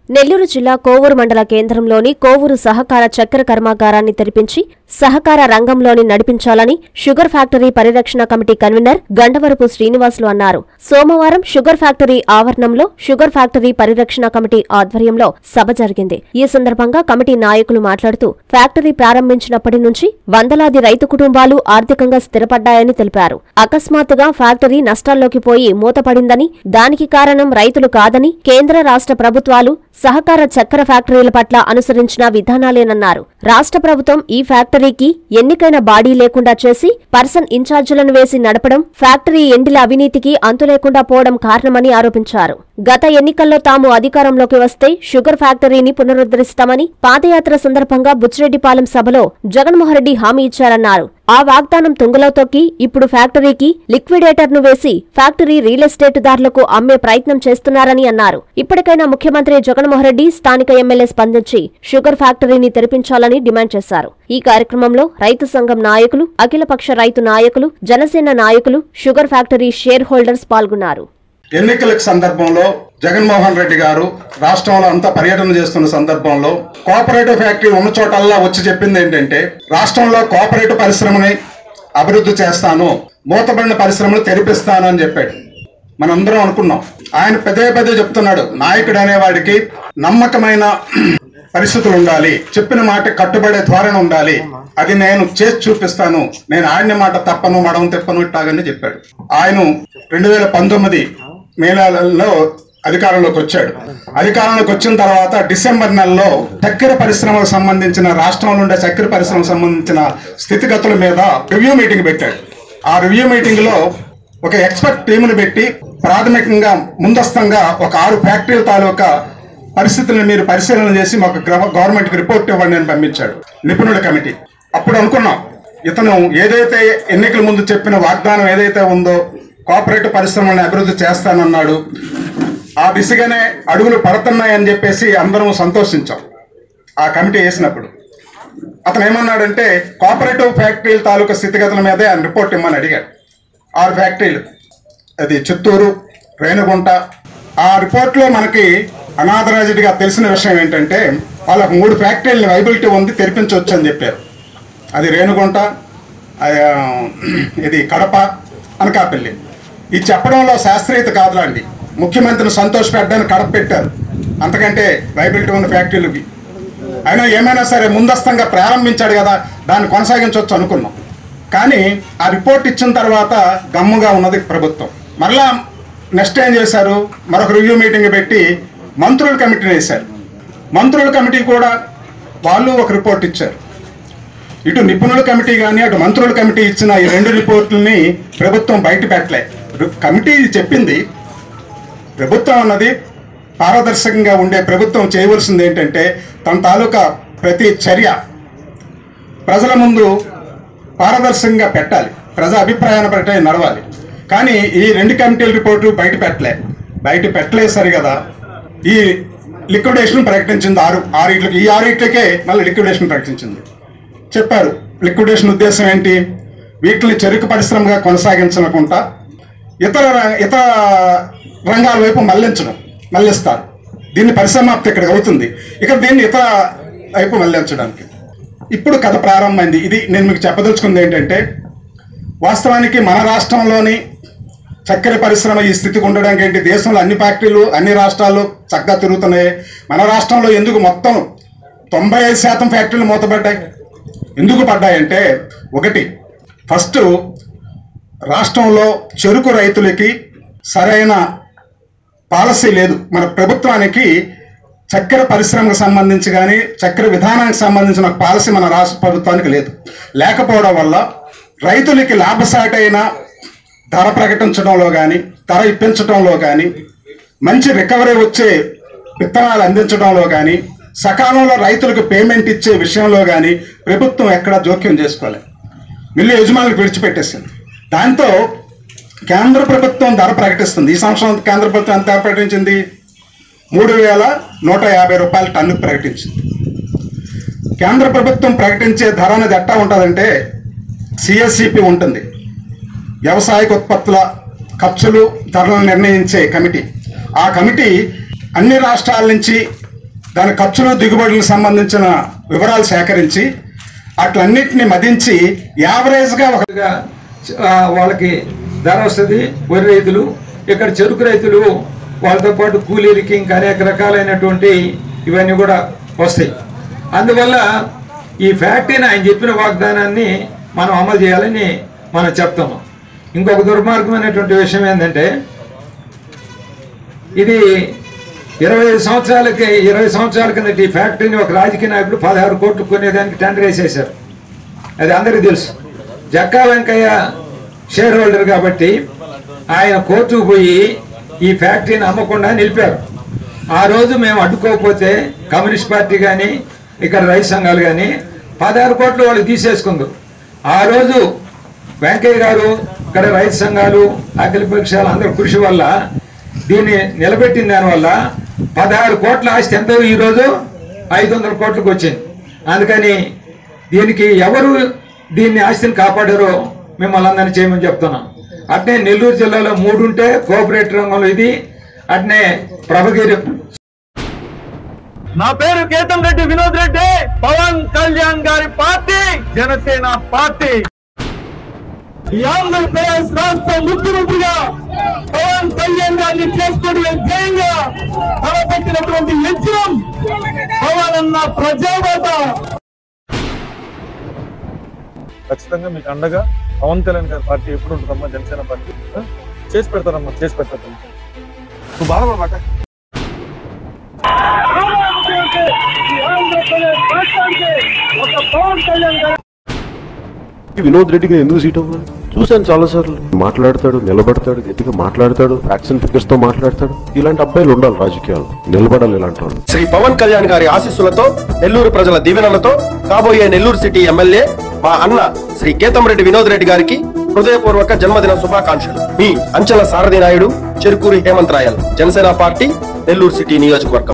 నెల్లూరు జిల్లా కోవూరు మండల కేంద్రంలోని కోవూరు సహకార చక్కెర కర్మాగారాన్ని తెరిపించి సహకార రంగంలోని నడిపించాలని షుగర్ ఫ్యాక్టరీ పరిరక్షణ కమిటీ కన్వీనర్ గండవరపు శ్రీనివాసులు అన్నారు సోమవారం షుగర్ ఫ్యాక్టరీ ఆవరణంలో షుగర్ ఫ్యాక్టరీ పరిరక్షణ కమిటీ ఆధ్వర్యంలో సభ జరిగింది ఈ సందర్భంగా కమిటీ నాయకులు మాట్లాడుతూ ఫ్యాక్టరీ ప్రారంభించినప్పటి నుంచి వందలాది రైతు కుటుంబాలు ఆర్థికంగా స్థిరపడ్డాయని తెలిపారు అకస్మాత్తుగా ఫ్యాక్టరీ నష్టాల్లోకి పోయి మూతపడిందని దానికి కారణం రైతులు కాదని కేంద్ర రాష్ట్ర ప్రభుత్వాలు సహకార చక్కెర ఫ్యాక్టరీల పట్ల అనుసరించిన విధానాలేనన్నారు రాష్ట్ర ప్రభుత్వం ఈ ఫ్యాక్టరీకి ఎన్నికైన బాడీ లేకుండా చేసి పర్సన్ ఇన్ఛార్జీలను వేసి నడపడం ఫ్యాక్టరీ ఎండిల అవినీతికి అంతు లేకుండా పోవడం కారణమని ఆరోపించారు గత ఎన్నికల్లో తాము అధికారంలోకి వస్తే షుగర్ ఫ్యాక్టరీని పునరుద్ధరిస్తామని పాదయాత్ర సందర్భంగా బుచ్చిరెడ్డిపాలెం సభలో జగన్మోహన్ రెడ్డి హామీ ఇచ్చారన్నారు ఆ వాగ్దానం తుంగలో తొక్కి ఇప్పుడు ఫ్యాక్టరీకి లిక్విడేటర్ ను వేసి ఫ్యాక్టరీ రియల్ ఎస్టేట్ దారులకు అమ్మే ప్రయత్నం చేస్తున్నారని అన్నారు ఇప్పటికైనా ముఖ్యమంత్రి జగన్మోహన్ రెడ్డి స్థానిక ఎమ్మెల్యే స్పందించి షుగర్ ఫ్యాక్టరీని తెరిపించాలని డిమాండ్ చేశారు ఈ కార్యక్రమంలో రైతు సంఘం నాయకులు అఖిలపక్ష రైతు నాయకులు జనసేన నాయకులు షుగర్ ఫ్యాక్టరీ షేర్ హోల్డర్స్ పాల్గొన్నారు ఎన్నికల సందర్భంలో జగన్మోహన్ రెడ్డి గారు రాష్ట్రంలో అంతా పర్యటన చేస్తున్న సందర్భంలో కోఆపరేటివ్ ఫ్యాక్టరీ ఉన్న చోటల్లా వచ్చి చెప్పింది ఏంటంటే రాష్ట్రంలో కోఆపరేటివ్ పరిశ్రమని అభివృద్ధి చేస్తాను మూతబడిన పరిశ్రమలు తెరిపిస్తాను అని చెప్పాడు మనందరం అనుకున్నాం ఆయన పెద్ద పెద్ద చెప్తున్నాడు నాయకుడు అనేవాడికి నమ్మకమైన పరిస్థితులు ఉండాలి చెప్పిన మాట కట్టుబడే ధోరణి ఉండాలి అది నేను చేసి చూపిస్తాను నేను ఆడిన మాట తప్పను మడమ తిప్పను ఇట్టాగని చెప్పాడు ఆయన రెండు వేల పంతొమ్మిది మే నెలలో అధికారంలోకి వచ్చాడు అధికారంలోకి వచ్చిన తర్వాత డిసెంబర్ నెలలో చక్కెర పరిశ్రమకు సంబంధించిన రాష్ట్రంలో ఉండే చక్కెర పరిశ్రమకు సంబంధించిన స్థితిగతుల మీద రివ్యూ మీటింగ్ పెట్టాడు ఆ రివ్యూ మీటింగ్ లో ఒక ఎక్స్పర్ట్ టీమును పెట్టి ప్రాథమికంగా ముందస్తంగా ఒక ఆరు ఫ్యాక్టరీల తాలూకా పరిస్థితులను మీరు పరిశీలన చేసి మాకు గవర్నమెంట్ కి రిపోర్ట్ ఇవ్వండి అని పంపించాడు నిపుణుల కమిటీ అప్పుడు అనుకున్నాం ఇతను ఏదైతే ఎన్నికల ముందు చెప్పిన వాగ్దానం ఏదైతే ఉందో కోఆపరేటివ్ పరిశ్రమలను అభివృద్ధి చేస్తానన్నాడు ఆ దిశగానే అడుగులు పడుతున్నాయని చెప్పేసి అందరం సంతోషించాం ఆ కమిటీ వేసినప్పుడు అతను ఏమన్నాడంటే కోఆపరేటివ్ ఫ్యాక్టరీల తాలూకా స్థితిగతుల మీదే ఆయన రిపోర్ట్ ఇమ్మని అడిగాడు ఆరు ఫ్యాక్టరీలు అది చిత్తూరు రేణుగుంట ఆ రిపోర్ట్లో మనకి అనాథరాజుడిగా తెలిసిన విషయం ఏంటంటే వాళ్ళకు మూడు ఫ్యాక్టరీలు వైబిలిటీ ఉంది తెరిపించవచ్చు అని చెప్పారు అది రేణుగుంట ఆ, ఇది కడప అనకాపల్లి ఇది చెప్పడంలో శాస్త్రీయత కాదులాండి ముఖ్యమంత్రిని సంతోష పెట్టడానికి కడప పెట్టారు అంతకంటే వైబిలిటీ ఉన్న ఫ్యాక్టరీలు ఇవి. అయినా ఏమైనా సరే ముందస్తంగా ప్రారంభించాడు కదా దాన్ని కొనసాగించవచ్చు అనుకున్నాం కానీ ఆ రిపోర్ట్ ఇచ్చిన తర్వాత గమ్ముగా ఉన్నది ప్రభుత్వం మరలా నెక్స్ట్ ఏం చేశారు మరొక రివ్యూ మీటింగ్ పెట్టి మంత్రుల కమిటీని వేశారు మంత్రుల కమిటీ కూడా వాళ్ళు ఒక రిపోర్ట్ ఇచ్చారు ఇటు నిపుణుల కమిటీ కానీ అటు మంత్రుల కమిటీ ఇచ్చిన ఈ రెండు రిపోర్టుల్ని ప్రభుత్వం బయట పెట్టలే రు- కమిటీ చెప్పింది ప్రభుత్వం అన్నది పారదర్శకంగా ఉండే ప్రభుత్వం చేయవలసింది ఏంటంటే తన తాలూకా ప్రతి చర్య ప్రజల ముందు పారదర్శకంగా పెట్టాలి ప్రజా అభిప్రాయాన్ని బట్టే నడవాలి కానీ ఈ రెండు కమిటీల రిపోర్టు బయట పెట్టలే బయట పెట్టలేదు సరి కదా ఈ లిక్విడేషన్ ప్రకటించింది ఆరు ఆరిట్లకి ఈ ఆరిట్లకే మళ్ళీ లిక్విడేషన్ ప్రకటించింది చెప్పారు లిక్విడేషన్ ఉద్దేశం ఏంటి వీటిని చెరుకు పరిశ్రమగా కొనసాగించకుండా ఇతర ర- ఇతర రంగాల వైపు మళ్లించడం మళ్లిస్తారు దీన్ని పరిసమాప్తి ఇక్కడికి అవుతుంది ఇక్కడ దీన్ని ఇతర వైపు మళ్లించడానికి ఇప్పుడు కథ ప్రారంభమైంది ఇది నేను మీకు చెప్పదలుచుకుంది ఏంటంటే వాస్తవానికి మన రాష్ట్రంలోని చక్కెర పరిశ్రమ ఈ స్థితికి ఉండడానికి ఏంటి దేశంలో అన్ని ఫ్యాక్టరీలు అన్ని రాష్ట్రాల్లో చక్కగా తిరుగుతున్నాయి మన రాష్ట్రంలో ఎందుకు మొత్తం తొంభై ఐదు శాతం ఫ్యాక్టరీలు మూతపడ్డాయి ఎందుకు పడ్డాయంటే ఒకటి ఫస్ట్ రాష్ట్రంలో చెరుకు రైతులకి సరైన పాలసీ లేదు మన ప్రభుత్వానికి చక్కెర పరిశ్రమకు సంబంధించి కానీ చక్కెర విధానానికి సంబంధించిన ఒక పాలసీ మన రాష్ట్ర ప్రభుత్వానికి లేదు లేకపోవడం వల్ల రైతులకి లాభసాటైన ధర ప్రకటించడంలో కానీ ధర ఇప్పించడంలో కానీ మంచి రికవరీ వచ్చే విత్తనాలు అందించడంలో కానీ సకాలంలో రైతులకు పేమెంట్ ఇచ్చే విషయంలో కానీ ప్రభుత్వం ఎక్కడా జోక్యం చేసుకోలేదు మిల్లు యజమానులకు విడిచిపెట్టేసింది దాంతో కేంద్ర ప్రభుత్వం ధర ప్రకటిస్తుంది ఈ సంవత్సరం కేంద్ర ప్రభుత్వం ఎంత ధర ప్రకటించింది మూడు వేల నూట యాభై రూపాయల టన్నుకు ప్రకటించింది కేంద్ర ప్రభుత్వం ప్రకటించే ధర అనేది ఎట్టా ఉంటుందంటే సిఎస్సిపి ఉంటుంది వ్యవసాయక ఉత్పత్తుల ఖర్చులు ధరలను నిర్ణయించే కమిటీ ఆ కమిటీ అన్ని రాష్ట్రాల నుంచి దాని ఖర్చులు దిగుబడులకు సంబంధించిన వివరాలు సేకరించి అట్లన్నిటిని మదించి యావరేజ్గా ఒక గా, ఆ, వాళ్ళకి ధర వస్తుంది వరి రైతులు ఇక్కడ చెరుకు రైతులు వాళ్ళతో పాటు కూలీలకి ఇంకా అనేక రకాలైనటువంటి ఇవన్నీ కూడా వస్తాయి అందువల్ల ఈ ఫ్యాక్టరీని ఆయన చెప్పిన వాగ్దానాన్ని మనం అమలు చేయాలని మనం చెప్తాము ఇంకొక దుర్మార్గమైనటువంటి విషయం ఏంటంటే ఇది ఇరవై ఐదు సంవత్సరాలకి ఇరవై సంవత్సరాల కిందట ఈ ఫ్యాక్టరీని ఒక రాజకీయ నాయకుడు పదహారు కోట్లు కొనేదానికి టెండర్ వేసేశారు అది అందరికీ తెలుసు జక్కా వెంకయ్య షేర్ హోల్డర్ కాబట్టి ఆయన కోర్టుకు పోయి ఈ ఫ్యాక్టరీని అమ్మకుండా నిలిపారు ఆ రోజు మేము అడ్డుకోకపోతే కమ్యూనిస్ట్ పార్టీ కానీ ఇక్కడ రైతు సంఘాలు కానీ పదహారు కోట్లు వాళ్ళు తీసేసుకుంది ఆ రోజు వెంకయ్య గారు ఇక్కడ రైతు సంఘాలు అఖిల పక్షాలు అందరి కృషి వల్ల దీన్ని నిలబెట్టిన దానివల్ల పదహారు కోట్ల ఆస్తి ఎంత ఈరోజు ఐదు వందల కోట్లకు వచ్చింది అందుకని దీనికి ఎవరు దీన్ని ఆస్తిని కాపాడారో మిమ్మల్ని అందరినీ చేయమని చెప్తున్నాం అట్నే నెల్లూరు జిల్లాలో మూడు ఉంటే కోఆపరేటివ్ రంగంలో ఇది అట్నే ప్రభగిరి నా పేరు కేతం రెడ్డి వినోద్ రెడ్డి పవన్ కళ్యాణ్ గారి పార్టీ జనసేన పార్టీ ఈ ఆంధ్రప్రదేశ్ రాష్ట్ర ముఖ్యమంత్రిగా పవన్ కళ్యాణ్ గారిని చేసుకోవడమే ధ్యేయంగా తలపెట్టినటువంటి యజ్ఞం పవన్ అన్న ప్రజావాత ఖచ్చితంగా మీకు అండగా పవన్ కళ్యాణ్ గారి పార్టీ ఎప్పుడు ఉంటుందమ్మా జనసేన పార్టీ ఆ? చేసి పెడతారమ్మా చేసి పెడతారు నువ్వు బాధపడమాట వినోద్ రెడ్డికి ఎందుకు సీట్ అవ్వాలి చూశాను చాలా సార్లు మాట్లాడతాడు నిలబడతాడు గట్టిగా మాట్లాడతాడు ఫ్యాక్షన్ ఫిగర్స్ తో మాట్లాడతాడు ఇలాంటి అబ్బాయిలు ఉండాలి రాజకీయాలు నిలబడాలి ఇలాంటి వాళ్ళు శ్రీ పవన్ కళ్యాణ్ గారి ఆశీస్సులతో నెల్లూరు ప్రజల దీవెనలతో కాబోయే నెల్లూరు సిటీ ఎమ్మెల్యే మా అన్న శ్రీ కేతంరెడ్డి వినోద్ రెడ్డి గారికి హృదయపూర్వక జన్మదిన శుభాకాంక్షలు మీ Anchala Sarathi Naidu Cherukuri Hemanth Royal Janasena party Nellore city నియోజకవర్గం